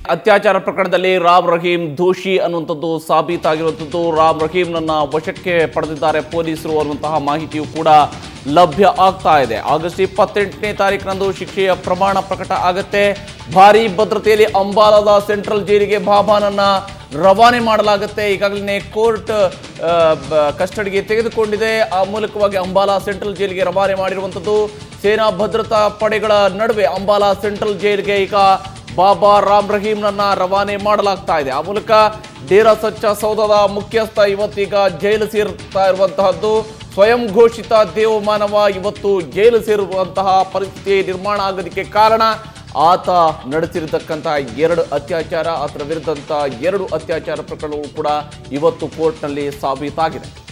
ಅತ್ಯಾಚಾರ ಪ್ರಕರಣದಲ್ಲಿ ರಾಮ್ ರಹೀಂ ದೋಷಿ ಅನ್ನುವಂಥದ್ದು ಸಾಬೀತಾಗಿರುವಂಥದ್ದು ರಾಮ್ ರಹೀಂನನ್ನ ವಶಕ್ಕೆ ಪಡೆದಿದ್ದಾರೆ ಪೊಲೀಸರು ಅನ್ನುವಂತಹ ಮಾಹಿತಿಯು ಕೂಡ ಲಭ್ಯ ಆಗ್ತಾ ಇದೆ ಆಗಸ್ಟ್ ಇಪ್ಪತ್ತೆಂಟನೇ ತಾರೀಕಿನಂದು ಶಿಕ್ಷೆಯ ಪ್ರಮಾಣ ಪ್ರಕಟ ಆಗತ್ತೆ ಭಾರಿ ಭದ್ರತೆಯಲ್ಲಿ ಅಂಬಾಲದ ಸೆಂಟ್ರಲ್ ಜೈಲಿಗೆ ಬಾಬಾನನ್ನ ರವಾನೆ ಮಾಡಲಾಗುತ್ತೆ ಈಗಾಗಲೇ ಕೋರ್ಟ್ ಕಸ್ಟಡಿಗೆ ತೆಗೆದುಕೊಂಡಿದೆ ಆ ಮೂಲಕವಾಗಿ ಅಂಬಾಲಾ ಸೆಂಟ್ರಲ್ ಜೈಲಿಗೆ ರವಾನೆ ಮಾಡಿರುವಂಥದ್ದು ಸೇನಾ ಭದ್ರತಾ ಪಡೆಗಳ ನಡುವೆ ಅಂಬಾಲಾ ಸೆಂಟ್ರಲ್ ಜೈಲಿಗೆ ಈಗ ಬಾಬಾ ರಾಮ್ ರಹೀಂನನ್ನ ರವಾನೆ ಮಾಡಲಾಗ್ತಾ ಇದೆ ಆ ಮೂಲಕ ಡೇರಾ ಸಚ್ಚಾ ಸೌಧದ ಮುಖ್ಯಸ್ಥ ಇವತ್ತೀಗ ಜೈಲು ಸೇರುತ್ತಾ ಇರುವಂತಹದ್ದು ಸ್ವಯಂ ಘೋಷಿತ ದೇವಮಾನವ ಇವತ್ತು ಜೈಲು ಸೇರುವಂತಹ ಪರಿಸ್ಥಿತಿ ನಿರ್ಮಾಣ ಆಗೋದಕ್ಕೆ ಕಾರಣ ಆತ ನಡೆಸಿರತಕ್ಕಂತಹ ಎರಡು ಅತ್ಯಾಚಾರ ಆತನ ವಿರುದ್ಧಂತಹ ಎರಡು ಅತ್ಯಾಚಾರ ಪ್ರಕರಣಗಳು ಕೂಡ ಇವತ್ತು ಕೋರ್ಟ್ನಲ್ಲಿ ಸಾಬೀತಾಗಿದೆ